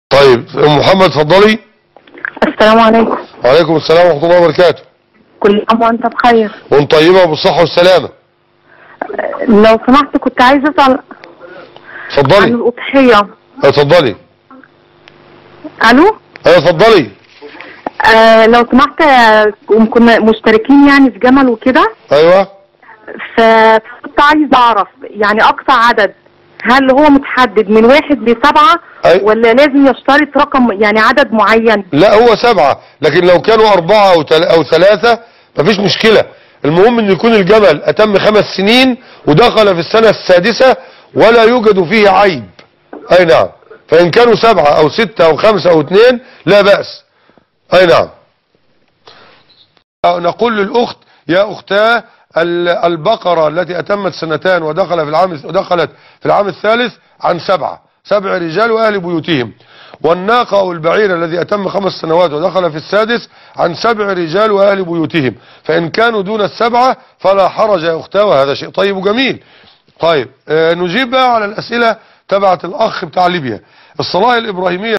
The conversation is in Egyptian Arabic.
طيب ام محمد اتفضلي السلام عليكم وعليكم السلام ورحمه الله وبركاته كل عام وانت بخير وانت طيبه وبالصحه والسلامه لو سمحت كنت عايزه اسال عن اتفضلي الاضحيه اتفضلي الو ايوه اتفضلي آه لو سمحت آه، كنا مشتركين يعني في جمل وكده ايوه فكنت عايزه اعرف يعني اقصى عدد هل هو متحدد من واحد لسبعه أي. ولا لازم يشترط رقم يعني عدد معين لا هو سبعة لكن لو كانوا أربعة أو, تل أو ثلاثة مفيش مشكلة المهم أن يكون الجمل أتم خمس سنين ودخل في السنة السادسة ولا يوجد فيه عيب أي نعم فإن كانوا سبعة أو ستة أو خمسة أو اثنين لا بأس أي نعم نقول للأخت يا أختاه ال- البقرة التي أتمت سنتان ودخل في العام ودخلت في العام الثالث عن سبعة سبع رجال وأهل بيوتهم والناقة أو البعير الذي أتم خمس سنوات ودخل في السادس عن سبع رجال وأهل بيوتهم فإن كانوا دون السبعة فلا حرج يا أختاه وهذا شيء طيب وجميل طيب آه نجيب بقى على الأسئلة تبعت الأخ بتاع ليبيا الصلاة الإبراهيمية